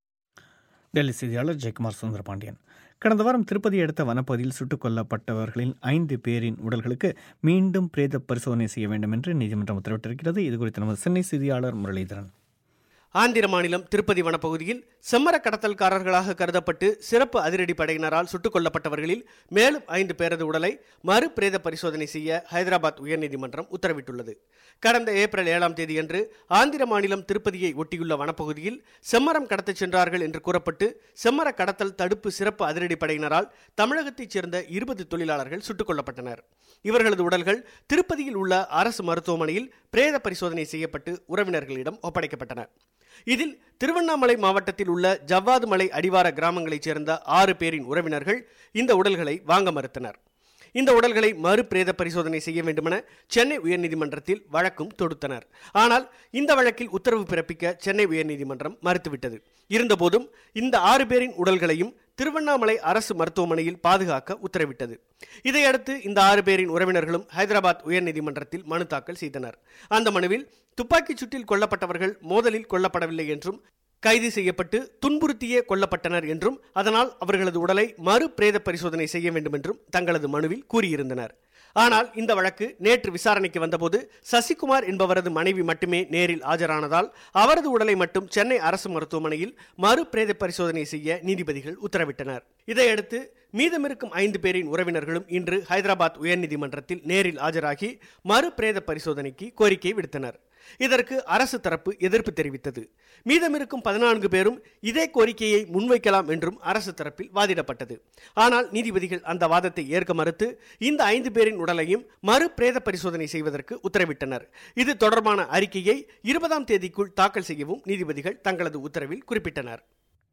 டெல்லி செய்தியாளர் ஜெயக்குமார் சுந்தரபாண்டியன் கடந்த வாரம் திருப்பதி அடுத்த வனப்பகுதியில் சுட்டுக் கொல்லப்பட்டவர்களின் ஐந்து பேரின் உடல்களுக்கு மீண்டும் பிரேத பரிசோதனை செய்ய வேண்டும் என்று நீதிமன்றம் உத்தரவிட்டிருக்கிறது இதுகுறித்து நமது சென்னை செய்தியாளர் முரளிதரன் ஆந்திர மாநிலம் திருப்பதி வனப்பகுதியில் செம்மர கடத்தல்காரர்களாக கருதப்பட்டு சிறப்பு அதிரடி படையினரால் சுட்டுக் கொல்லப்பட்டவர்களில் மேலும் ஐந்து பேரது உடலை மறு பிரேத பரிசோதனை செய்ய ஹைதராபாத் உயர்நீதிமன்றம் உத்தரவிட்டுள்ளது கடந்த ஏப்ரல் ஏழாம் தேதியன்று ஆந்திர மாநிலம் திருப்பதியை ஒட்டியுள்ள வனப்பகுதியில் செம்மரம் கடத்தச் சென்றார்கள் என்று கூறப்பட்டு செம்மர கடத்தல் தடுப்பு சிறப்பு அதிரடி படையினரால் தமிழகத்தைச் சேர்ந்த இருபது தொழிலாளர்கள் சுட்டுக் கொல்லப்பட்டனர் இவர்களது உடல்கள் திருப்பதியில் உள்ள அரசு மருத்துவமனையில் பிரேத பரிசோதனை செய்யப்பட்டு உறவினர்களிடம் ஒப்படைக்கப்பட்டன இதில் திருவண்ணாமலை மாவட்டத்தில் உள்ள ஜவ்வாது மலை அடிவார கிராமங்களைச் சேர்ந்த ஆறு பேரின் உறவினர்கள் இந்த உடல்களை வாங்க மறுத்தனர் இந்த உடல்களை மறு பிரேத பரிசோதனை செய்ய வேண்டுமென சென்னை உயர்நீதிமன்றத்தில் வழக்கும் தொடுத்தனர் ஆனால் இந்த வழக்கில் உத்தரவு பிறப்பிக்க சென்னை உயர்நீதிமன்றம் மறுத்துவிட்டது இருந்தபோதும் இந்த ஆறு பேரின் உடல்களையும் திருவண்ணாமலை அரசு மருத்துவமனையில் பாதுகாக்க உத்தரவிட்டது இதையடுத்து இந்த ஆறு பேரின் உறவினர்களும் ஹைதராபாத் உயர்நீதிமன்றத்தில் மனு தாக்கல் செய்தனர் அந்த மனுவில் துப்பாக்கிச் சூட்டில் கொல்லப்பட்டவர்கள் மோதலில் கொல்லப்படவில்லை என்றும் கைது செய்யப்பட்டு துன்புறுத்தியே கொல்லப்பட்டனர் என்றும் அதனால் அவர்களது உடலை மறு பிரேத பரிசோதனை செய்ய வேண்டும் என்றும் தங்களது மனுவில் கூறியிருந்தனர் ஆனால் இந்த வழக்கு நேற்று விசாரணைக்கு வந்தபோது சசிகுமார் என்பவரது மனைவி மட்டுமே நேரில் ஆஜரானதால் அவரது உடலை மட்டும் சென்னை அரசு மருத்துவமனையில் மறு பிரேத பரிசோதனை செய்ய நீதிபதிகள் உத்தரவிட்டனர் இதையடுத்து மீதமிருக்கும் ஐந்து பேரின் உறவினர்களும் இன்று ஹைதராபாத் உயர்நீதிமன்றத்தில் நேரில் ஆஜராகி மறு பிரேத பரிசோதனைக்கு கோரிக்கை விடுத்தனர் இதற்கு அரசு தரப்பு எதிர்ப்பு தெரிவித்தது மீதமிருக்கும் பதினான்கு பேரும் இதே கோரிக்கையை முன்வைக்கலாம் என்றும் அரசு தரப்பில் வாதிடப்பட்டது ஆனால் நீதிபதிகள் அந்த வாதத்தை ஏற்க மறுத்து இந்த ஐந்து பேரின் உடலையும் மறு பிரேத பரிசோதனை செய்வதற்கு உத்தரவிட்டனர் இது தொடர்பான அறிக்கையை இருபதாம் தேதிக்குள் தாக்கல் செய்யவும் நீதிபதிகள் தங்களது உத்தரவில் குறிப்பிட்டனர்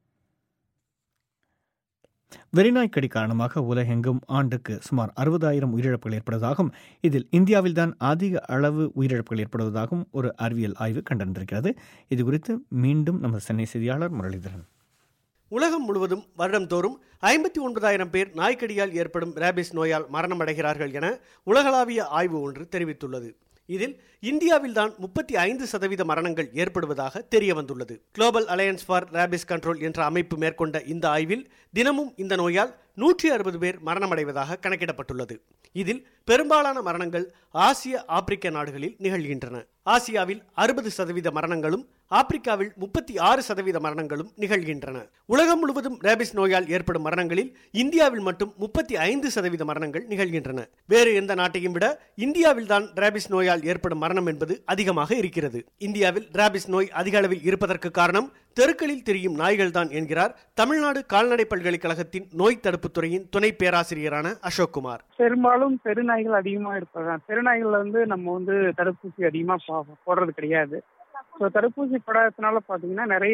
வெறிநாய்க்கடி காரணமாக உலகெங்கும் ஆண்டுக்கு சுமார் அறுபதாயிரம் உயிரிழப்புகள் ஏற்படுவதாகவும் இதில் இந்தியாவில்தான் அதிக அளவு உயிரிழப்புகள் ஏற்படுவதாகவும் ஒரு அறிவியல் ஆய்வு கண்டறிந்திருக்கிறது இது குறித்து மீண்டும் நமது சென்னை செய்தியாளர் முரளிதரன் உலகம் முழுவதும் வருடம்தோறும் ஐம்பத்தி ஒன்பதாயிரம் பேர் நாய்க்கடியால் ஏற்படும் ரேபிஸ் நோயால் மரணமடைகிறார்கள் என உலகளாவிய ஆய்வு ஒன்று தெரிவித்துள்ளது இதில் இந்தியாவில்தான் முப்பத்தி ஐந்து சதவீத மரணங்கள் ஏற்படுவதாக தெரிய வந்துள்ளது global alliance for rabies control என்ற அமைப்பு மேற்கொண்ட இந்த ஆய்வில் தினமும் இந்த நோயால் நூற்றி அறுபது பேர் மரணமடைவதாக கணக்கிடப்பட்டுள்ளது இதில் பெரும்பாலான மரணங்கள் ஆசிய ஆப்பிரிக்க நாடுகளில் நிகழ்கின்றன ஆசியாவில் அறுபது சதவீத மரணங்களும் ஆப்பிரிக்காவில் முப்பத்தி ஆறு சதவீத மரணங்களும் நிகழ்கின்றன உலகம் முழுவதும் ரேபிஸ் நோயால் ஏற்படும் மரணங்களில் இந்தியாவில் மட்டும் முப்பத்தி ஐந்து சதவீத மரணங்கள் நிகழ்கின்றன வேறு எந்த நாட்டையும் விட இந்தியாவில் தான் ரேபிஸ் நோயால் ஏற்படும் மரணம் என்பது அதிகமாக இருக்கிறது இந்தியாவில் ரேபிஸ் நோய் அதிக அளவில் இருப்பதற்கு காரணம் தெருக்களில் திரியும் நாய்கள் தான் என்கிறார் தமிழ்நாடு கால்நடை பல்கலைக்கழகத்தின் நோய் தடுப்பு துறையின் துணை பேராசிரியரான அசோக் குமார் பெரும்பாலும் தெருநாய்கள் அதிகமா இருப்பதான் தெருநாய்கள்ல வந்து நம்ம வந்து தடுப்பூசி அதிகமா போ- போடுறது கிடையாது ஸோ தடுப்பூசி போடாததுனால பார்த்தீங்கன்னா நிறைய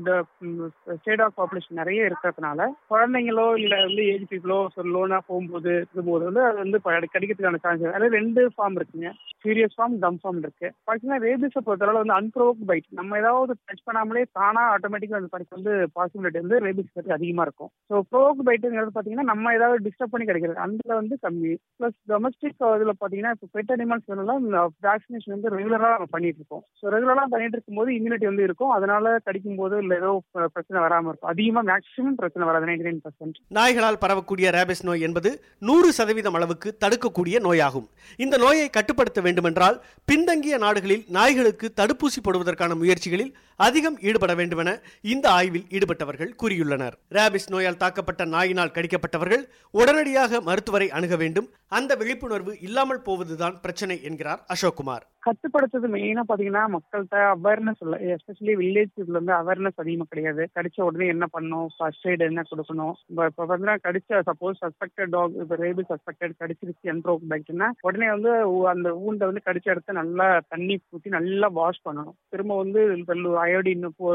ஸ்டேட் ஆஃப் பாப்புலேஷன் நிறைய இருக்கிறதுனால குழந்தைங்களோ இல்லை வந்து ஏஜ் பீப்புளோ லோனாக போகும்போது இருக்கும்போது வந்து அது வந்து ப- கடிக்கிறதுக்கான சான்ஸ் அதாவது ரெண்டு ஃபார்ம் இருக்குங்க சீரியஸ் ஃபார்ம் டம் ஃபார்ம் இருக்கு பார்த்தீங்கன்னா ரேபிஸை பொறுத்தளவு வந்து அன்ப்ரோக் பைட் நம்ம ஏதாவது டச் பண்ணாமலே தானா ஆட்டோமேட்டிக்காக அந்த படிக்க வந்து பாசிபிலிட்டி வந்து ரேபிஸ் பற்றி அதிகமாக இருக்கும் ஸோ ப்ரோக் பைட்டுங்கிறது பார்த்தீங்கன்னா நம்ம ஏதாவது டிஸ்டர்ப் பண்ணி கிடைக்கிறது அதில் வந்து கம்மி ப்ளஸ் டொமஸ்டிக் இதில் பார்த்தீங்கன்னா இப்போ பெட் அனிமல்ஸ் எல்லாம் வேக்சினேஷன் வந்து ரெகுலராக நம்ம பண்ணிட்டு இருக்கோம் ஸோ ரெகுலராக பண்ணிட்டு இருக்கும்போது இம்யூனிட்டி வந்து இருக்கும் அதனால கடிக்கும் போது இல்லை ஏதோ ப- பிரச்சனை வராமல் இருக்கும் அதிகமாக மேக்ஸிமம் பிரச்சனை வராது நைன்டி நைன் பர்சன்ட் நாய்களால் பரவக்கூடிய ரேபிஸ் நோய் என்பது நூறு சதவீதம் அளவுக்கு தடுக்கக்கூடிய நோயாகும் இந்த நோயை கட்டுப்படுத்த வேண்டுமென்றால் பின்தங்கிய நாடுகளில் நாய்களுக்கு தடுப்பூசி போடுவதற்கான முயற்சிகளில் அதிகம் ஈடுபட வேண்டுமென இந்த ஆய்வில் ஈடுபட்டவர்கள் கூறியுள்ளனர் ரேபிஸ் நோயால் தாக்கப்பட்ட நாயினால் கடிக்கப்பட்டவர்கள் உடனடியாக மருத்துவரை அணுக வேண்டும் அந்த விழிப்புணர்வு இல்லாமல் போவதுதான் பிரச்சனை என்கிறார் அசோக்குமார் கட்டுப்படுத்துறது மெயினா பாத்தீங்கன்னா மக்கள்கிட்ட அவேர்னஸ் இல்லை எஸ்பெஷலி வில்லேஜ் பீப்புள் வந்து அவேர்னஸ் அதிகமா கிடையாது கடிச்ச உடனே என்ன பண்ணணும் ஃபர்ஸ்ட் எய்ட் என்ன கொடுக்கணும் இப்போ இப்போ பார்த்தீங்கன்னா கடிச்ச சப்போஸ் சஸ்பெக்டட் டாக் இப்போ ரேபி சஸ்பெக்டட் கடிச்சிருச்சு என்ட்ரோக் பேக்ட்னா உடனே வந்து ஊ- அந்த ஊண்டை வந்து கடிச்ச இடத்த நல்லா தண்ணி ஊற்றி நல்லா வாஷ் பண்ணணும் திரும்ப வந்து அயோடின்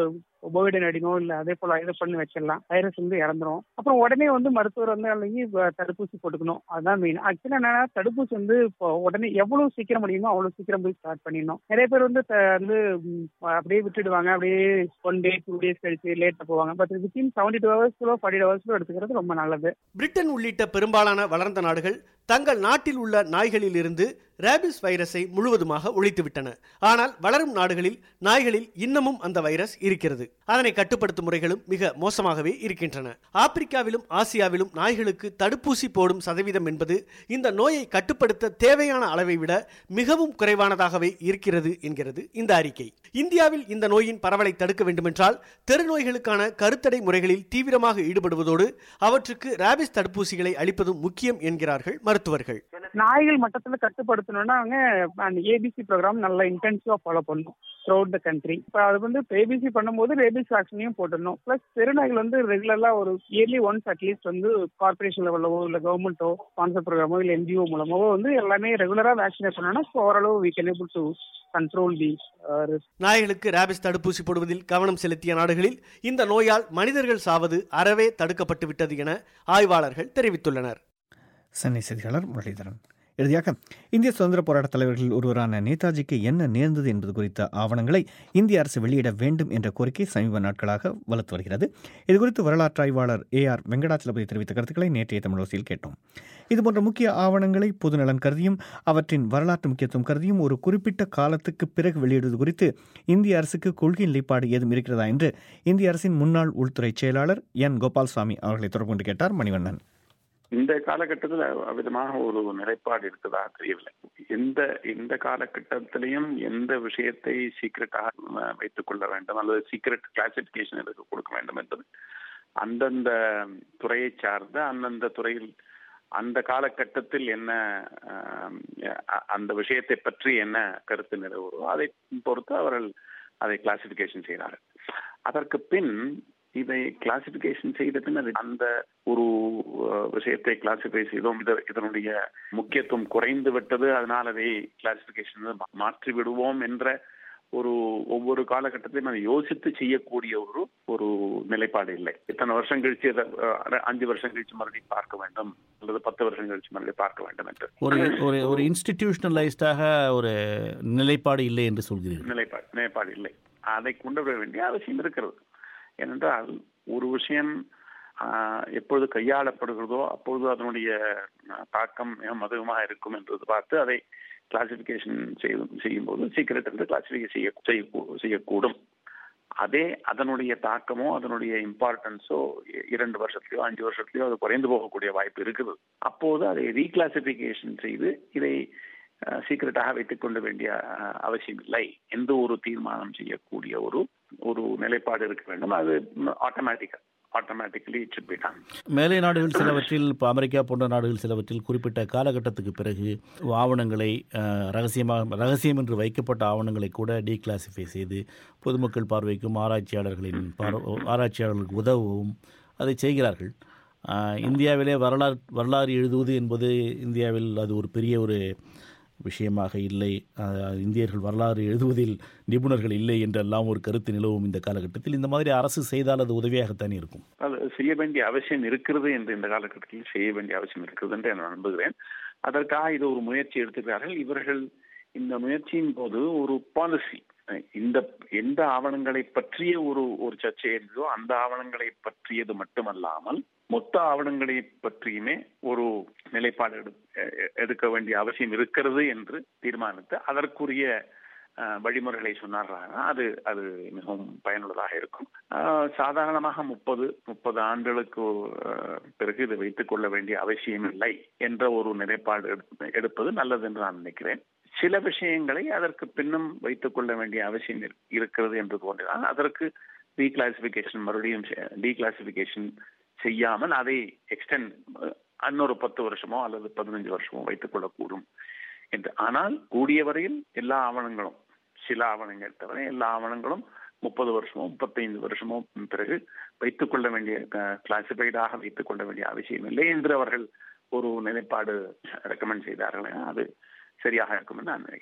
கோவிடன் அடினோ இல்ல அதே போல இதை பண்ணி வச்சிடலாம் வைரஸ் வந்து இறந்துரும் அப்புறம் உடனே வந்து மருத்துவர் வந்து அன்னைக்கு வ- தடுப்பூசி போட்டுக்கணும் அதுதான் மெயின் ஆக்சுவலா என்னன்னா தடுப்பூசி வந்து இப்போ உடனே எவ்வளவு சீக்கிரம் முடியுமோ அவ்வளவு சீக்கிரம் போய் ஸ்டார்ட் பண்ணிடணும் நிறைய பேர் வந்து த- வந்து ம், அப்படியே விட்டுடுவாங்க அப்படியே ஒன் டே டூ டேஸ் கழிச்சு லேட்டா போவாங்க பட் வித்தின் செவன்டி டூ ஹவர்ஸ்லோ ஃபார்ட்டி ஹவர்ஸ்லோ எடுத்துக்கிறது ரொம்ப நல்லது பிரிட்டன் உள்ளிட்ட பெரும்பாலான வளர்ந்த நாடுகள் தங்கள் நாட்டில் உள்ள நாய்களில் இருந்து ரேபிஸ் வைரஸை முழுவதுமாக ஒழித்துவிட்டன ஆனால் வளரும் நாடுகளில் நாய்களில் இன்னமும் அந்த வைரஸ் இருக்கிறது அதனை கட்டுப்படுத்தும் முறைகளும் மிக மோசமாகவே இருக்கின்றன ஆப்பிரிக்காவிலும் ஆசியாவிலும் நாய்களுக்கு தடுப்பூசி போடும் சதவீதம் என்பது இந்த நோயை கட்டுப்படுத்த தேவையான அளவை விட மிகவும் குறைவானதாகவே இருக்கிறது என்கிறது இந்த அறிக்கை இந்தியாவில் இந்த நோயின் பரவலை தடுக்க வேண்டுமென்றால் தெருநோய்களுக்கான கருத்தடை முறைகளில் தீவிரமாக ஈடுபடுவதோடு அவற்றுக்கு ரேபிஸ் தடுப்பூசிகளை அளிப்பதும் முக்கியம் என்கிறார்கள் மருத்துவர்கள் நாய்கள் மட்டத்துல கட்டுப்படுத்தணும்னா அவங்க அந்த ஏபிசி ப்ரோக்ராம் நல்லா இன்டென்சிவா ஃபாலோ பண்ணணும் த்ரூ த கண்ட்ரி இப்போ அது வந்து ஏபிசி பண்ணும்போது ரேபிஸ் வேக்சினையும் போட்டுடணும் ப்ளஸ் தெருநாய்கள் வந்து ரெகுலரா ஒரு இயர்லி ஒன்ஸ் அட்லீஸ்ட் வந்து கார்பரேஷன் லெவலவோ இல்ல கவர்மெண்ட்டோ ஸ்பான்சர் ப்ரோக்ராமோ இல்ல என்ஜிஓ மூலமோ வந்து எல்லாமே ரெகுலரா வேக்சினேட் பண்ணோம்னா ஓரளவு we can able to control the நாய்களுக்கு ரேபிஸ் தடுப்பூசி போடுவதில் கவனம் செலுத்திய நாடுகளில் இந்த நோயால் மனிதர்கள் சாவது அறவே தடுக்கப்பட்டு விட்டது என ஆய்வாளர்கள் தெரிவித்துள்ளனர் சென்னை செய்தியாளர் முரளிதரன் இறுதியாக இந்திய சுதந்திர போராட்ட தலைவர்களில் ஒருவரான நேதாஜிக்கு என்ன நேர்ந்தது என்பது குறித்த ஆவணங்களை இந்திய அரசு வெளியிட வேண்டும் என்ற கோரிக்கை சமீப நாட்களாக வலுத்து வருகிறது இதுகுறித்து வரலாற்று ஆய்வாளர் ஏ ஆர் வெங்கடாச்சலபதி தெரிவித்த கருத்துக்களை நேற்றைய தமிழோசியில் கேட்டோம் இதுபோன்ற முக்கிய ஆவணங்களை பொதுநலன் கருதியும் அவற்றின் வரலாற்று முக்கியத்துவம் கருதியும் ஒரு குறிப்பிட்ட காலத்துக்கு பிறகு வெளியிடுவது குறித்து இந்திய அரசுக்கு கொள்கை நிலைப்பாடு ஏதும் இருக்கிறதா என்று இந்திய அரசின் முன்னாள் உள்துறை செயலாளர் என் கோபால்சாமி அவர்களை தொடர்பு கொண்டு கேட்டார் மணிவண்ணன் இந்த காலகட்டத்தில் விதமாக ஒரு நிலைப்பாடு இருக்குதா தெரியவில்லை எந்த இந்த காலகட்டத்திலையும் எந்த விஷயத்தை சீக்கிரட்டாக வைத்துக் கொள்ள வேண்டும் அல்லது சீக்கிரட் கிளாசிபிகேஷன் எதுக்கு கொடுக்க வேண்டும் என்பது அந்தந்த துறையை சார்ந்த அந்தந்த துறையில் அந்த காலகட்டத்தில் என்ன ஆம், அ- அந்த விஷயத்தை பற்றி என்ன கருத்து நிலவுறோ அதை பொறுத்து அவர்கள் அதை கிளாசிபிகேஷன் செய்கிறார்கள் அதற்கு பின் இதை கிளாசிபிகேஷன் செய்த பின் அது அந்த ஒரு அஹ், விஷயத்தை கிளாசிஃபை செய்தோம் இது இதனுடைய முக்கியத்துவம் குறைந்து விட்டது அதனால் அதை கிளாசிபிகேஷன் மாற்றி விடுவோம் என்ற ஒரு ஒவ்வொரு காலகட்டத்திலும் அதை யோசித்து செய்யக்கூடிய ஒரு ஒரு நிலைப்பாடு இல்லை இத்தனை வருஷம் கழிச்சு அதை, அஹ், அஞ்சு வருஷம் கழிச்சு மறுபடியும் பார்க்க வேண்டும் அல்லது பத்து வருஷம் கழிச்சு மறுபடியும் பார்க்க வேண்டும் என்று ஒரு ஒரு ஒரு இன்ஸ்டிடியூஷனலைஸ்டாக ஒரு நிலைப்பாடு இல்லை என்று சொல்கிறீர்கள் நிலைப்பாடு நிலைப்பாடு இல்லை அதை கொண்டு வர வேண்டிய அவசியம் இருக்கிறது ஏனென்றால் ஒரு விஷயம் ஆஹ், எப்பொழுது கையாளப்படுகிறதோ அப்பொழுது அதனுடைய ஆஹ், தாக்கம் மிக மதுவமாக இருக்கும் என்றது பார்த்து அதை கிளாசிபிகேஷன் செய்யும் செய்யும்போது சீக்கிரட் என்று கிளாசிஃபை செய்ய செய்யக்கூ- செய்யக்கூடும் அதே அதனுடைய தாக்கமோ அதனுடைய இம்பார்ட்டன்ஸோ இரண்டு வருஷத்துலயோ அஞ்சு வருஷத்துலயோ அது குறைந்து போகக்கூடிய வாய்ப்பு இருக்குது அப்போது அதை ரீகிளாசிபிகேஷன் செய்து இதை சீக்கிரட்டாக வைத்துக் கொள்ள வேண்டிய அஹ், அவசியம் இல்லை எந்த ஒரு தீர்மானம் செய்யக்கூடிய ஒரு ஒரு நிலைப்பாடு இருக்க வேண்டும் அது ஆட்டோமேட்டிக்கா automatically it should be done மேலை நாடுகள் சிலவற்றில் இப்போ அமெரிக்கா போன்ற நாடுகள் சிலவற்றில் குறிப்பிட்ட காலகட்டத்துக்கு பிறகு ஆவணங்களை அஹ், ரகசியமாக ரகசியம் என்று வைக்கப்பட்ட ஆவணங்களை கூட டீக்ளாசிஃபை செய்து பொதுமக்கள் பார்வைக்கும் ஆராய்ச்சியாளர்களின் பார் ஆராய்ச்சியாளர்களுக்கு உதவவும் அதை செய்கிறார்கள் அஹ், இந்தியாவிலே வரலாறு வரலாறு எழுதுவது என்பது இந்தியாவில் அது ஒரு பெரிய ஒரு விஷயமாக இல்லை அஹ், இந்தியர்கள் வரலாறு எழுதுவதில் நிபுணர்கள் இல்லை என்றெல்லாம் ஒரு கருத்து நிலவும் இந்த காலகட்டத்தில் இந்த மாதிரி அரசு செய்தால் அது உதவியாகத்தான் இருக்கும் அது செய்ய வேண்டிய அவசியம் இருக்கிறது என்று இந்த காலகட்டத்தில் செய்ய வேண்டிய அவசியம் இருக்கிறது என்று நான் நம்புகிறேன் அதற்காக இது ஒரு முயற்சி எடுத்துக்கிறார்கள் இவர்கள் இந்த முயற்சியின் போது ஒரு பாலிசி இந்த எந்த ஆவணங்களை பற்றிய ஒரு ஒரு சர்ச்சை இருந்ததோ அந்த ஆவணங்களை பற்றியது மட்டுமல்லாமல் மொத்த ஆவணங்களை பற்றியுமே ஒரு நிலைப்பாடு எடு- எ- எடுக்க வேண்டிய அவசியம் இருக்கிறது என்று தீர்மானித்து அதற்குரிய அஹ், வழிமுறைகளை சொன்னார்கள் அது அது மிகவும் பயனுள்ளதாக இருக்கும் அஹ், சாதாரணமாக முப்பது முப்பது ஆண்டுகளுக்கு அஹ், பிறகு இதை வைத்துக் கொள்ள வேண்டிய அவசியம் இல்லை என்ற ஒரு நிலைப்பாடு எடுப்ப- எடுப்பது நல்லது என்று நான் நினைக்கிறேன் சில விஷயங்களை அதற்கு பின்னும் வைத்துக் கொள்ள வேண்டிய அவசியம் இரு- இருக்கிறது என்று தோன்றினால் அதற்கு ரீகிளாசிபிகேஷன் மறுபடியும் டீகிளாசிபிகேஷன் செய்யாமல் அதை எக்ஸ்டெண்ட் இன்னொரு பத்து வருஷமோ அல்லது பதினஞ்சு வருஷமோ வைத்துக் கொள்ளக்கூடும் என்று ஆனால் கூடிய வரையில் எல்லா ஆவணங்களும் சில ஆவணங்கள் தவிர எல்லா ஆவணங்களும் முப்பது வருஷமோ முப்பத்தைந்து வருஷமோ பிறகு வைத்துக் கொள்ள வேண்டிய கிளாசிஃபைடாக வைத்துக் கொள்ள வேண்டிய அவசியம் இல்லை என்று அவர்கள் ஒரு நிலைப்பாடு ரெக்கமெண்ட் செய்தார்கள் அது சரியாக இருக்கும் என்று நான் நினைக்கிறேன்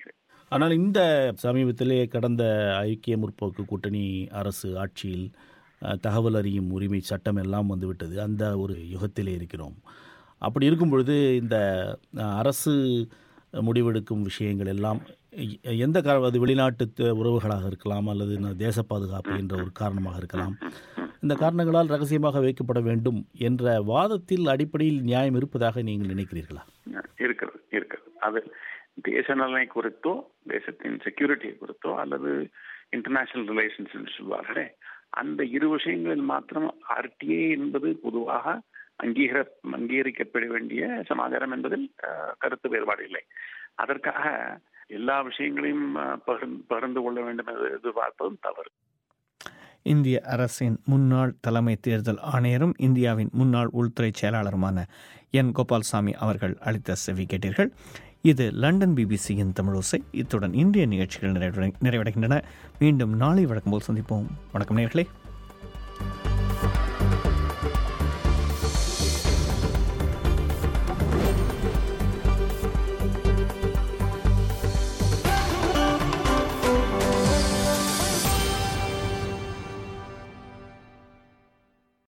ஆனால் இந்த சமீபத்திலே கடந்த ஐக்கிய முற்போக்கு கூட்டணி அரசு ஆட்சியில் அஹ், தகவல் அறியும் உரிமை சட்டம் எல்லாம் வந்துவிட்டது அந்த ஒரு யுகத்திலே இருக்கிறோம் அப்படி இருக்கும் பொழுது இந்த அஹ், அரசு முடிவெடுக்கும் விஷயங்கள் எல்லாம் எ- எந்த கார அது வெளிநாட்டு த- உறவுகளாக இருக்கலாம் அல்லது ந- தேச பாதுகாப்பு என்ற ஒரு காரணமாக இருக்கலாம் இந்த காரணங்களால் ரகசியமாக வைக்கப்பட வேண்டும் என்ற வாதத்தில் அடிப்படையில் நியாயம் இருப்பதாக நீங்கள் நினைக்கிறீர்களா இருக்கிறது இருக்கிறது அது தேச நலனை குறித்தோ தேசத்தின் செக்யூரிட்டியை குறித்தோ அல்லது இன்டர்நேஷனல் ரிலேஷன்ஸ் என்று சொல்வார்களே அந்த இரு விஷயங்களில் மாத்திரம் ஆர்டிஏ என்பது பொதுவாக அங்கீகர அங்கீகரிக்கப்பட வேண்டிய சமாச்சாரம் என்பதில் அஹ், கருத்து வேறுபாடு இல்லை அதற்காக எல்லா விஷயங்களையும் அஹ், பகிர்ந்து பகிர்ந்து கொள்ள வேண்டும் என்று எதிர்பார்ப்பதும் தவறு இந்திய அரசின் முன்னாள் தலைமை தேர்தல் ஆணையரும் இந்தியாவின் முன்னாள் உள்துறை செயலாளருமான என் கோபால்சாமி அவர்கள் அளித்த செவி கேட்டீர்கள் இது லண்டன் பிபிசியின் தமிழோசை இத்துடன் இந்திய நிகழ்ச்சிகள் நிறைவடை- நிறைவடைகின்றன மீண்டும் நாளை வழக்கம் போல் சந்திப்போம் வணக்கம் நேர்களே